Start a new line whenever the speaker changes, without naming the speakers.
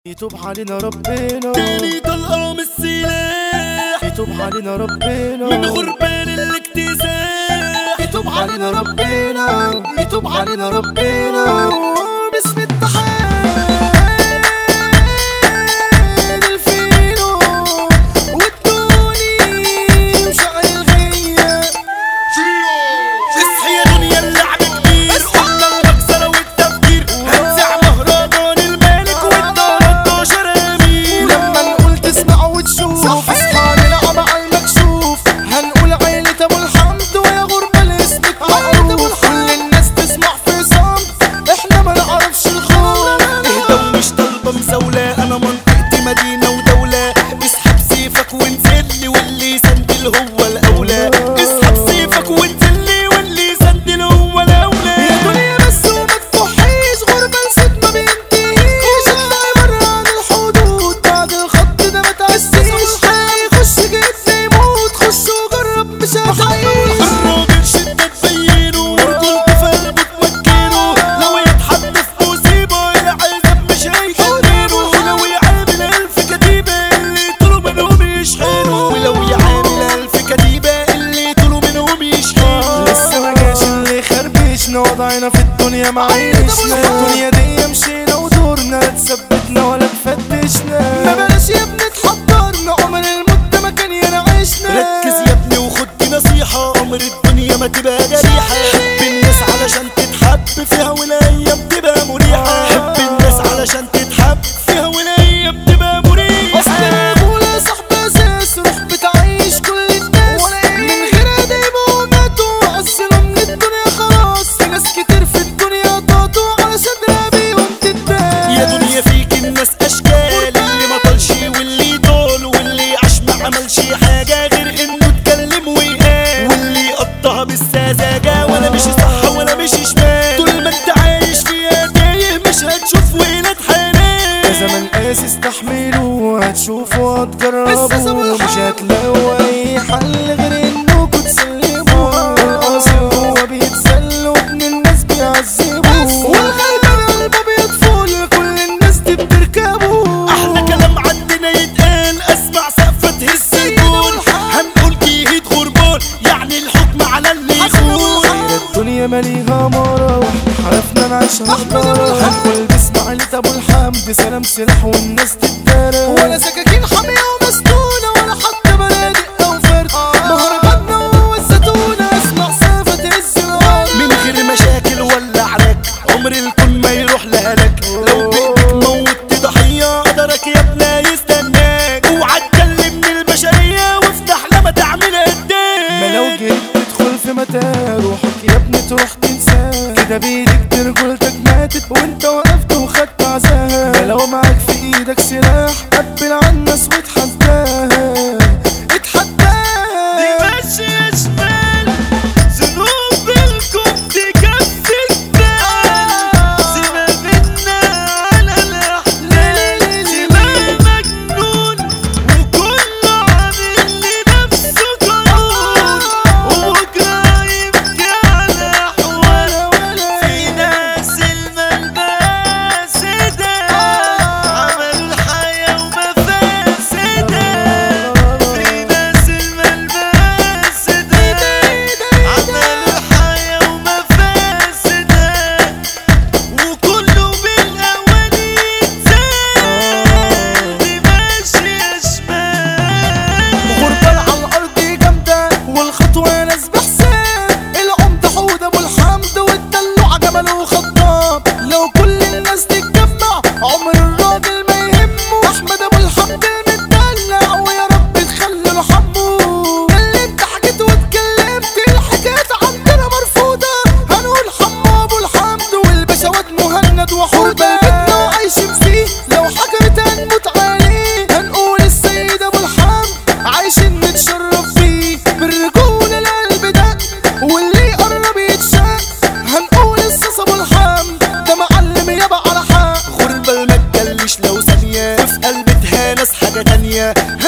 يتوب علينا ربنا
تاني طلقة من السلاح
يتوب علينا ربنا
من غربان الاكتساح
يتوب علينا ربنا يتوب علينا ربنا باسم التحال الفينو والتوني وشعر الغية
اصحي يا دنيا اللعب كبير قلنا المكسرة والتفكير هنزع مهرجان الملك والدار 12 امير
لما نقول تسمع وتشوف اصحى نلعب على المكشوف هنقول عيلة ابو الحمد ويا غربة الاسم معروف كل الناس تسمع في صمت احنا ما نعرفش الخوف
اهدى ومش طالبة مزاولة انا منطقتي مدينة ودولة اسحب سيفك وانزل لي واللي يسندل هو الاولى اسحب سيفك وانزل لي واللي يسندل هو الاولى
يا دنيا بس وما تفحيش غربة نسيت ما بينتهيش اطلعي برا عن الحدود بعد الخط ده ما تعسيش هيخش جد يموت خش وجرب مش هتعيش
الراجل شدة تبينه ورجولته في قلبه تمكنه لو يتحط في مصيبة العذاب مش هيخلينه ولو يعامل ألف كتيبة اللي طلوا منهم يشحنوا ولو يعامل ألف كتيبة اللي طلوا منهم يشحنوا
لسه ما جاش اللي خربشنا وضعنا في الدنيا معيشنا الدنيا دي مشينا ودورنا لا تثبتنا ولا تفتشنا ما بلاش يا ابني تحضرنا عمر المدة ما كان ينعيشنا
ركز يا ابني وخد دي نصيحة عمر الدنيا ما تبقى جريحة حب الناس علشان تتحب فيها والأيام تبقى مريحة حب الناس علشان تتحب فيها والأيام تبقى مريحة
اصل الرجولة يا صاحبي اساس روح بتعيش كل الناس من غير ادب وماتوا عزلوا من الدنيا خلاص في ناس كتير في الدنيا طاطوا على صدرها بيهم تتباس
يا دنيا فيك الناس اشكال اللي ما طالش واللي طول واللي عاش ما عملش حاجه غير انه اتكلم وقال واللي قطها بالسذاجه ولا مش صح ولا مش شمال طول ما انت عايش فيها تايه مش هتشوف ولاد
يا
حنان
زمن قاس استحملوا هتشوفوا هتجربوا مش هتلاقوا اي حل غير انكوا تسلموا القاصر هو بيتسلوا ابن الناس بيعذبوا والغلبان قلبه بيطفل كل الناس دي بتركبه
احلى كلام عندنا يتقال اسمع سقفة تهز الجول هنقول جيهد غربان يعني الحكم على اللي يخون
الدنيا ماليها مرة واحنا حرفنا نعيشها حضارة هنقول باسم عيلة ابو الحمد سلام سلاح والناس تتدارى ولا سكاكين حامية ومسنونة ولا حتى بنادق او فرد مهرجاننا هو الزتونة اسمع سافة تهز الارض
من غير مشاكل ولا عراك عمر الكون ما يروح لهلك لو بايدك موت ضحية قدرك يا ابني يستناك اوعى تكلم من البشرية وافتح لما تعمل
ما لو
قدام
جيت تدخل في متاع روحك يا ابني تروح تنساه كده بايدك دي رجولتك ماتت وانت وقفت وخدت عزاها ما لو معاك في ايدك سلاح قبل على الناس واتحداها اتحداها
ماشي شمال ذنوب الكون تكفي البال سيما بينا على الاحلام سيما مجنون وكله عامل لنفسه قانون وبكره يبكي على احوال في ناس الملبس ده عملوا الحياه ومفاسدها في ناس الملبس ده عملوا الحياة ومفاسدها وكله بالأول يتزاد دي ماشية شمال
غربة على الأرض جامدة والخطوة ناس بحساب العمدة حود أبو الحمد والدلوع جمل وخطاب لو كل الناس تتجمع عمر الراجل ما يهمه أحمد أبو الحمد المدلع ويا رب تخلي له حمه اللي انت حكيت واتكلمت الحكايات عندنا مرفوضة هنقول حمو أبو الحمد والبشوات مهند وحودة بيتنا وعايشين فيه لو حجرت هنموت عليه هنقول السيد أبو الحمد عايشين نتشرف فيه بالرجولة القلب ده واللي يقرب يتشاف هنقول الصاص ابو الحمد ده معلم يابا على حق
غربة ما تجلش لو ثانية في قلبتها ناس حاجة تانية